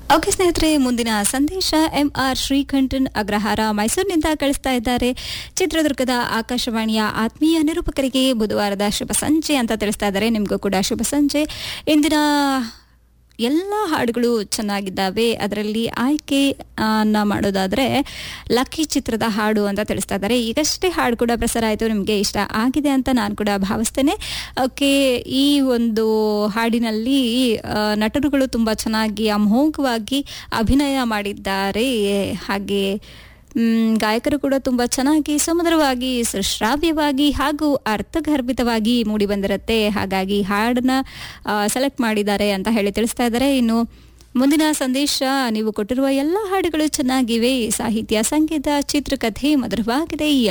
okay ಸ್ನೇಹಿತರೆ ಮುಂದಿನ ಸಂದೇಶ ಎಂ ಆರ್ ಶ್ರೀಕಂಠನ್ ಅಗ್ರಹಾರ ಮೈಸೂರಿನಿಂದ ಕಳಿಸ್ತಾ ಇದ್ದಾರೆ ಚಿತ್ರದುರ್ಗದ ಆಕಾಶವಾಣಿಯ ಆತ್ಮೀಯ ನಿರೂಪಕರಿಗೆ ಬುಧವಾರದ ಶುಭ ಸಂಜೆ ಅಂತ ತಿಳಿಸ್ತಾ ಇದ್ದಾರೆ ನಿಮಗೂ ಕೂಡ ಶುಭ ಸಂಜೆ ಇಂದಿನ ಎಲ್ಲ ಹಾಡುಗಳು ಚೆನ್ನಾಗಿದ್ದಾವೆ ಅದರಲ್ಲಿ ಆಯ್ಕೆ ಅನ್ನ ಮಾಡೋದಾದರೆ ಲಕ್ಕಿ ಚಿತ್ರದ ಹಾಡು ಅಂತ ತಿಳಿಸ್ತಾ ಇದ್ದಾರೆ ಈಗಷ್ಟೇ ಹಾಡು ಕೂಡ ಪ್ರಸಾರ ಆಯಿತು ನಿಮಗೆ ಇಷ್ಟ ಆಗಿದೆ ಅಂತ ನಾನು ಕೂಡ ಭಾವಿಸ್ತೇನೆ ಓಕೆ ಈ ಒಂದು ಹಾಡಿನಲ್ಲಿ ಆ, ನಟರುಗಳು ತುಂಬ ಚೆನ್ನಾಗಿ ಅಮೋಘವಾಗಿ ಅಭಿನಯ ಮಾಡಿದ್ದಾರೆ ಹಾಗೆ ಮ್, ಗಾಯಕರು ಕೂಡ ತುಂಬ ಚೆನ್ನಾಗಿ ಸುಮಧುರವಾಗಿ ಸುಶ್ರಾವ್ಯವಾಗಿ ಹಾಗೂ ಅರ್ಥಗರ್ಭಿತವಾಗಿ ಮೂಡಿ ಬಂದಿರುತ್ತೆ ಹಾಗಾಗಿ ಹಾಡನ್ನ ಸೆಲೆಕ್ಟ್ ಮಾಡಿದ್ದಾರೆ ಅಂತ ಹೇಳಿ ತಿಳಿಸ್ತಾ ಇದ್ದಾರೆ ಇನ್ನು ಮುಂದಿನ ಸಂದೇಶ ನೀವು ಕೊಟ್ಟಿರುವ ಎಲ್ಲ ಹಾಡುಗಳು ಚೆನ್ನಾಗಿವೆ ಸಾಹಿತ್ಯ ಸಂಗೀತ ಚಿತ್ರಕಥೆ ಮಧುರವಾಗಿದೆ ಈ